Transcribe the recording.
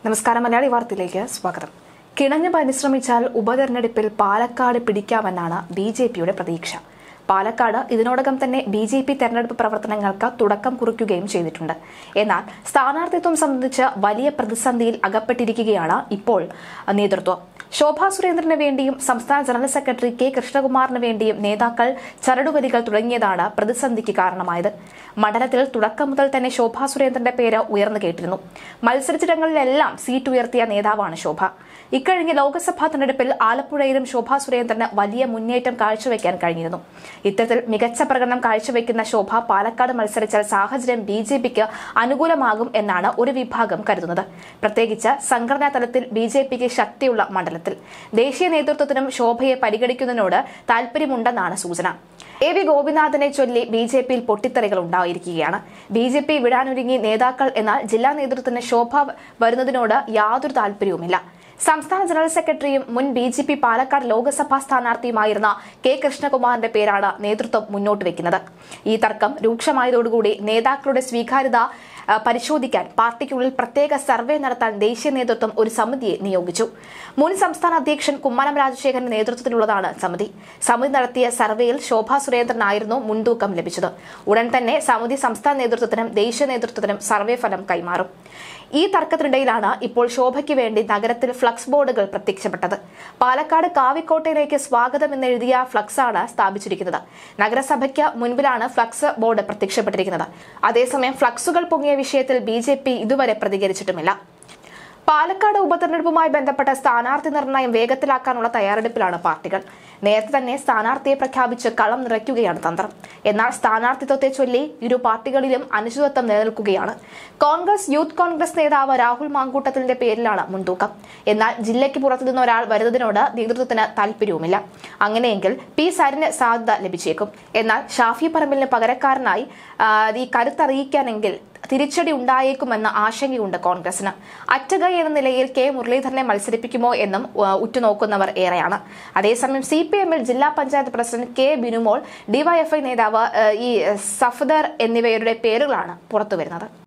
നമസ്കാരം മലയാളി വാർത്തയിലേക്ക് സ്വാഗതം കിണഞ്ഞു പരിശ്രമിച്ചാൽ ഉപതെരഞ്ഞെടുപ്പിൽ പാലക്കാട് പിടിക്കാമെന്നാണ് ബി ജെ പിയുടെ പ്രതീക്ഷ പാലക്കാട് ഇതിനോടകം തന്നെ ബി ജെ പി തെരഞ്ഞെടുപ്പ് പ്രവർത്തനങ്ങൾക്ക് തുടക്കം കുറിക്കുകയും ചെയ്തിട്ടുണ്ട് എന്നാൽ സ്ഥാനാർത്ഥിത്വം സംബന്ധിച്ച് വലിയ പ്രതിസന്ധിയിൽ അകപ്പെട്ടിരിക്കുകയാണ് ഇപ്പോൾ നേതൃത്വം ശോഭാ സുരേന്ദ്രന് വേണ്ടിയും സംസ്ഥാന ജനറൽ സെക്രട്ടറി കെ കൃഷ്ണകുമാറിന് വേണ്ടിയും നേതാക്കൾ ചരടുവലികൾ തുടങ്ങിയതാണ് പ്രതിസന്ധിക്ക് കാരണമായത് മണ്ഡലത്തിൽ തുടക്കം മുതൽ തന്നെ ശോഭാ സുരേന്ദ്രന്റെ പേര് ഉയർന്നു കേട്ടിരുന്നു മത്സരിച്ചിടങ്ങളിലെല്ലാം സീറ്റ് ഉയർത്തിയ നേതാവാണ് ശോഭ ഇക്കഴിഞ്ഞ ലോക്സഭാ തെരഞ്ഞെടുപ്പിൽ ആലപ്പുഴയിലും ശോഭാ സുരേന്ദ്രന് വലിയ മുന്നേറ്റം കാഴ്ചവെക്കാൻ കഴിഞ്ഞിരുന്നു ഇത്തരത്തിൽ മികച്ച പ്രകടനം കാഴ്ചവെക്കുന്ന ശോഭ പാലക്കാട് മത്സരിച്ചാൽ സാഹചര്യം ബി ജെ പിക്ക് അനുകൂലമാകും എന്നാണ് ഒരു വിഭാഗം കരുതുന്നത് പ്രത്യേകിച്ച് സംഘടനാ തലത്തിൽ ബി ജെ പിക്ക് ശക്തിയുള്ള മണ്ഡലത്തിൽ ദേശീയ നേതൃത്വത്തിനും ശോഭയെ പരിഗണിക്കുന്നതിനോട് താൽപര്യമുണ്ടെന്നാണ് സൂചന എ വി ഗോപിനാഥിനെ ചൊല്ലി ബി ജെ പിയിൽ പൊട്ടിത്തെറികൾ ഉണ്ടായിരിക്കുകയാണ് ബി ജെ പി വിടാനൊരുങ്ങി നേതാക്കൾ എന്നാൽ ജില്ലാ നേതൃത്വത്തിന് ശോഭ വരുന്നതിനോട് യാതൊരു താൽപര്യവുമില്ല സംസ്ഥാന ജനറൽ സെക്രട്ടറിയും മുൻ B J P Palakkad Lok Sabha സ്ഥാനാർത്ഥിയുമായിരുന്ന കെ കൃഷ്ണകുമാറിന്റെ പേരാണ് നേതൃത്വം മുന്നോട്ട് വെക്കുന്നത് ഈ തർക്കം രൂക്ഷമായതോടുകൂടി നേതാക്കളുടെ സ്വീകാര്യത ആ, പരിശോധിക്കാൻ പാർട്ടിക്കുള്ളിൽ പ്രത്യേക സർവേ നടത്താൻ ദേശീയ നേതൃത്വം ഒരു സമിതിയെ നിയോഗിച്ചു മുൻ സംസ്ഥാന അധ്യക്ഷൻ കുമ്മനം രാജശേഖരന്റെ നേതൃത്വത്തിലുള്ളതാണ് സമിതി സമിതി നടത്തിയ സർവേയിൽ ശോഭാ സുരേന്ദ്രനായിരുന്നു മുൻതൂക്കം ലഭിച്ചത് ഉടൻ തന്നെ സമിതി സംസ്ഥാന നേതൃത്വത്തിനും ദേശീയ നേതൃത്വത്തിനും സർവേ ഫലം കൈമാറും ഈ തർക്കത്തിനിടയിലാണ് ഇപ്പോൾ ശോഭയ്ക്ക് വേണ്ടി നഗരത്തിൽ ഫ്ലക്സ് ബോർഡുകൾ പ്രത്യക്ഷപ്പെട്ടത് പാലക്കാട് കാവിക്കോട്ടയിലേക്ക് സ്വാഗതം എന്നെഴുതിയ ഫ്ലക്സാണ് സ്ഥാപിച്ചിരിക്കുന്നത് നഗരസഭയ്ക്ക് മുൻപിലാണ് ഫ്ലക്സ് ബോർഡ് പ്രത്യക്ഷപ്പെട്ടിരിക്കുന്നത് അതേസമയം ഫ്ലക്സുകൾ പൊങ്ങിയ വിഷയത്തിൽ ബി ഇതുവരെ പ്രതികരിച്ചിട്ടുമില്ല പാലക്കാട് ഉപതെരഞ്ഞെടുപ്പുമായി ബന്ധപ്പെട്ട സ്ഥാനാർത്ഥി നിർണയം വേഗത്തിലാക്കാനുള്ള തയ്യാറെടുപ്പിലാണ് പാർട്ടികൾ നേരത്തെ തന്നെ സ്ഥാനാർത്ഥിയെ പ്രഖ്യാപിച്ച് കളം നിറയ്ക്കുകയാണ് തന്ത്രം എന്നാൽ സ്ഥാനാർത്ഥിത്വത്തെ ചൊല്ലി ഇരു പാർട്ടികളിലും അനിശ്ചിതത്വം നിലനിൽക്കുകയാണ് കോൺഗ്രസ് യൂത്ത് കോൺഗ്രസ് നേതാവ് രാഹുൽ മാങ്കൂട്ടത്തിന്റെ പേരിലാണ് മുൻതൂക്കം എന്നാൽ ജില്ലയ്ക്ക് പുറത്തുനിന്ന് ഒരാൾ വരുന്നതിനോട് നേതൃത്വത്തിന് താല്പര്യവുമില്ല അങ്ങനെയെങ്കിൽ പി സരിന് സാധ്യത ലഭിച്ചേക്കും എന്നാൽ ഷാഫി പറമ്പിലിന് പകരക്കാരനായി ആ, ഈ കരുത്തറിയിക്കാനെങ്കിൽ തിരിച്ചടി ഉണ്ടായേക്കുമെന്ന ആശങ്കയുണ്ട് കോൺഗ്രസിന് അറ്റകൈ എന്ന നിലയിൽ കെ മുരളീധരനെ മത്സരിപ്പിക്കുമോ എന്നും ആ, ഉറ്റുനോക്കുന്നവർ ഏറെയാണ് അതേസമയം സി പി എമ്മിൽ ജില്ലാ പഞ്ചായത്ത് പ്രസിഡന്റ് കെ ബിനുമോൾ ഡിവൈഎഫ്ഐ നേതാവ് ആ, ഈ സഫദർ എന്നിവരുടെ പേരുകളാണ് പുറത്തുവരുന്നത്